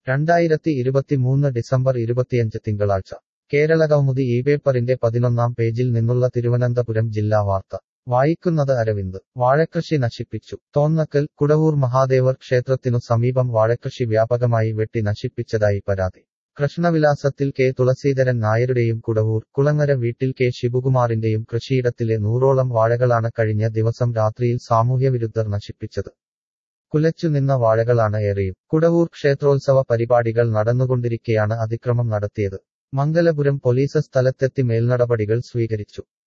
രണ്ടായിരത്തി ഇരുപത്തിമൂന്ന് ഡിസംബർ ഇരുപത്തിയഞ്ച് തിങ്കളാഴ്ച കേരള കൗമുദി ഈ പേപ്പറിന്റെ പതിനൊന്നാം പേജിൽ നിന്നുള്ള തിരുവനന്തപുരം ജില്ലാ വാർത്ത വായിക്കുന്നത് അരവിന്ദ് വാഴക്കൃഷി നശിപ്പിച്ചു തോന്നക്കൽ കുടവൂർ മഹാദേവർ ക്ഷേത്രത്തിനു സമീപം വാഴക്കൃഷി വ്യാപകമായി വെട്ടി നശിപ്പിച്ചതായി പരാതി കൃഷ്ണവിലാസത്തിൽ കെ തുളസീധരൻ നായരുടെയും കുടവൂർ കുളങ്ങര വീട്ടിൽ കെ ശിവകുമാറിന്റെയും കൃഷിയിടത്തിലെ നൂറോളം വാഴകളാണ് കഴിഞ്ഞ ദിവസം രാത്രിയിൽ സാമൂഹ്യവിരുദ്ധർ നശിപ്പിച്ചത് കുലച്ചുനിന്ന വാഴകളാണ് ഏറെയും കുടവൂർ ക്ഷേത്രോത്സവ പരിപാടികൾ നടന്നുകൊണ്ടിരിക്കെയാണ് അതിക്രമം നടത്തിയത് മംഗലപുരം പോലീസ് സ്ഥലത്തെത്തി മേൽനടപടികൾ സ്വീകരിച്ചു